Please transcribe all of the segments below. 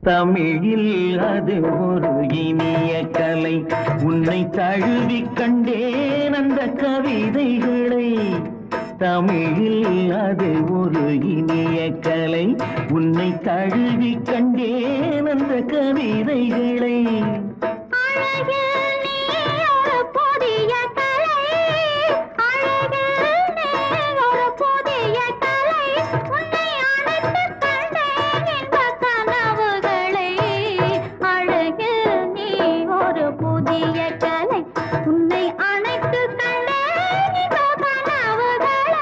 தமிழில் அது ஒரு இனிய கலை உன்னை தழுவி கண்டேன் அந்த கவிதைகளை தமிழில் அது ஒரு இனிய கலை உன்னை தழுவி கண்டேன் அந்த கவிதைகளை அழகில் நீ ஒரு புதிய கலை அழகில் நீ ஒரு புதிய கலை உன்னை அணைத்துக் கண்டேன் இன்ப கனவுகளை அழகில் நீ ஒரு புதிய கலை உன்னை அணைத்துக் கண்டேன் இன்ப கனவுகளை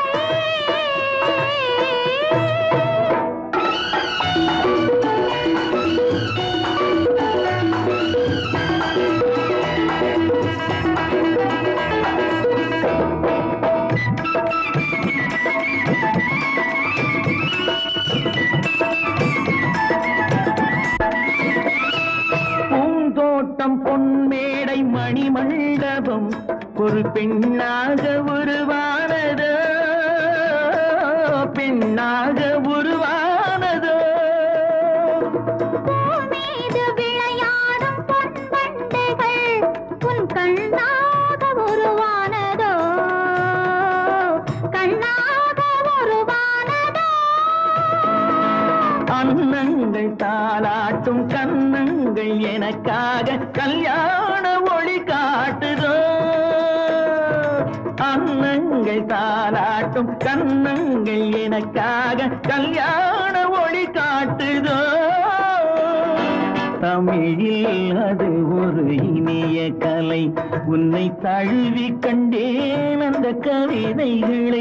பூந்தோட்டம் பொன்மேடை மணிமண்டபம் ஒரு பெண்ணாக உருவானதோ பெண்ணாக உருவானதோ மீது விளையாடும் பொன்பண்டுகள் உன் கண்ணாக உருவானதோ கண்ணாக உருவானதோ அன்னங்கள் தாளாட்டும் கன்னங்கள் எனக்காக கல்யாண ஒளி காட்டுதோ அன்னங்கள் தாளாட்டும் கன்னங்கள் எனக்காக கல்யாண ஒளி காட்டுதோ தமிழில் அது ஒரு இனிய கலை உன்னை தழுவி கண்டேன் அந்த கவிதைகளை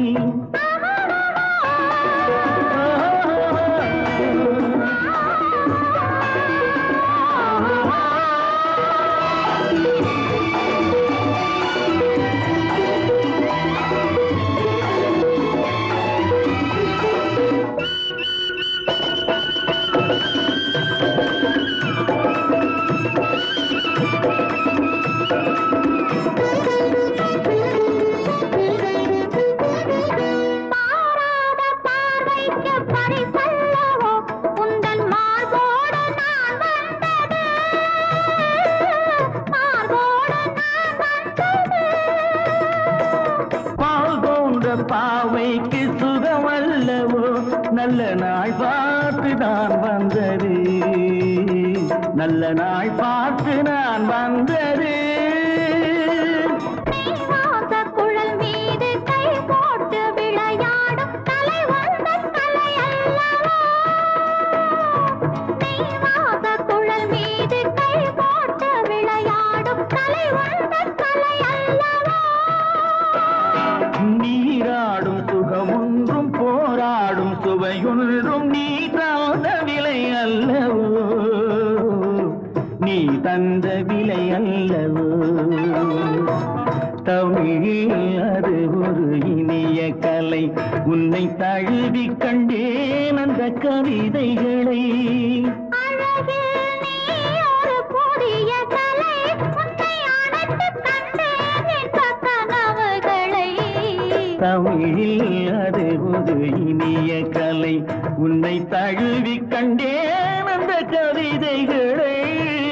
பாராத பார்வைக்கு பரிசல்லவோ உந்தன் மார்போடு நான் வந்தது மார்போடு நான் வந்தது பால் போன்ற பாவைக்கு சுகமல்லவோ நல்ல நாள் பார்த்து நான் வந்தது நல்ல நாள் பார்த்து நான் வந்தது நீ வாச குழல் மீது கை போட்டு விளையாடும் கலை வந்த கலை அல்லவா நீ வாச குழல் மீது கை போட்டு விளையாடும் கலை வந்த கலை அல்லவா நீராடும் சுகமொன்றும் போராடும் சுவையொன்றும் நீ தந்த விலை அல்லவோ நீ தந்த விலை அல்லவோ தமிழில் அது ஒரு இனிய கலை உன்னை தழுவி கண்டேன் அந்த கவிதைகளை அழகில் நீ ஒரு புதிய கலை உன்னை அணைத்துக் கண்டேன் இன்ப கனவுகளை தமிழில் அது ஒரு இனிய கலை உன்னை தழுவி கண்டேன் அந்த கவிதைகளை